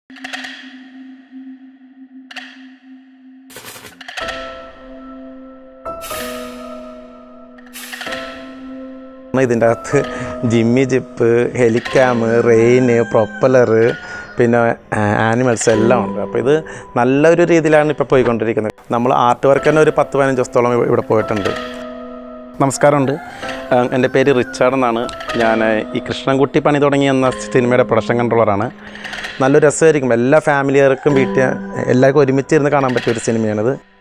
ഇതിൻ്റെ അകത്ത് jimmy jib helicam rain propeller പിന്നെ ആനിമൽസ് എല്ലാം ഉണ്ട് അപ്പോൾ ഇത് നല്ലൊരു രീതിയിലാണ് ഇപ്പോൾ പോയിക്കൊണ്ടിരിക്കുന്നത് നമ്മൾ ആർട്ട് വർക്ക് തന്നെ ഒരു പത്ത് പതിനഞ്ച് ദിവസത്തോളം ഇവ- ഇവിടെ പോയിട്ടുണ്ട് നമസ്കാരമുണ്ട് ഏഹ് എൻ്റെ പേര് റിച്ചാർഡ് എന്നാണ് ഞാൻ ഈ കൃഷ്ണൻകുട്ടി പണി തുടങ്ങി എന്ന സിനിമയുടെ പ്രൊഡക്ഷൻ കൺട്രോളറാണ് നല്ലൊരു രസമായിരിക്കും എല്ലാ ഫാമിലിയർക്കും വീട്ടിൽ എല്ലാവർക്കും ഒരുമിച്ചിരുന്ന് കാണാൻ പറ്റിയ ഒരു സിനിമയാണിത്